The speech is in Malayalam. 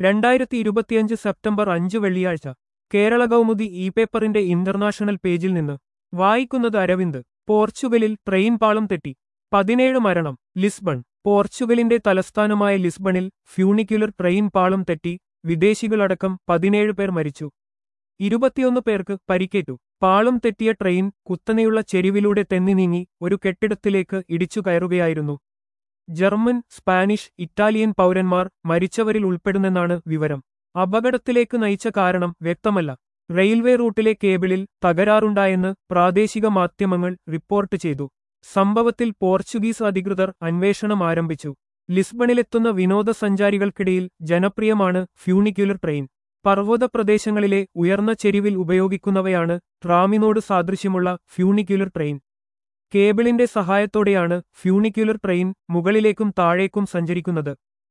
രണ്ടായിരത്തി ഇരുപത്തിയഞ്ച് സെപ്റ്റംബർ അഞ്ച് വെള്ളിയാഴ്ച കേരള കൗമുദി ഇ പേപ്പറിന്റെ ഇന്റർനാഷണൽ പേജിൽ നിന്ന് വായിക്കുന്നത് അരവിന്ദ് പോർച്ചുഗലിൽ ട്രെയിൻ പാളം തെറ്റി പതിനേഴ് മരണം ലിസ്ബൺ പോർച്ചുഗലിന്റെ തലസ്ഥാനമായ ലിസ്ബണിൽ ഫ്യൂണിക്യുലർ ട്രെയിൻ പാളം തെറ്റി വിദേശികളടക്കം പതിനേഴ് പേർ മരിച്ചു ഇരുപത്തിയൊന്ന് പേർക്ക് പരിക്കേറ്റു പാളം തെറ്റിയ ട്രെയിൻ കുത്തനെയുള്ള ചെരിവിലൂടെ തെന്നി നീങ്ങി ഒരു കെട്ടിടത്തിലേക്ക് ഇടിച്ചു കയറുകയായിരുന്നു ജർമ്മൻ സ്പാനിഷ് ഇറ്റാലിയൻ പൗരന്മാർ മരിച്ചവരിൽ ഉൾപ്പെടുന്നെന്നാണ് വിവരം അപകടത്തിലേക്ക് നയിച്ച കാരണം വ്യക്തമല്ല റെയിൽവേ റൂട്ടിലെ കേബിളിൽ തകരാറുണ്ടായെന്ന് പ്രാദേശിക മാധ്യമങ്ങൾ റിപ്പോർട്ട് ചെയ്തു സംഭവത്തിൽ പോർച്ചുഗീസ് അധികൃതർ അന്വേഷണം ആരംഭിച്ചു ലിസ്ബണിലെത്തുന്ന വിനോദസഞ്ചാരികൾക്കിടയിൽ ജനപ്രിയമാണ് ഫ്യൂണിക്യുലർ ട്രെയിൻ പർവ്വത പ്രദേശങ്ങളിലെ ഉയർന്ന ചെരിവിൽ ഉപയോഗിക്കുന്നവയാണ് ട്രാമിനോട് സാദൃശ്യമുള്ള ഫ്യൂണിക്യുലർ ട്രെയിൻ കേബിളിന്റെ സഹായത്തോടെയാണ് ഫ്യൂണിക്യുലർ ട്രെയിൻ മുകളിലേക്കും താഴേക്കും സഞ്ചരിക്കുന്നത്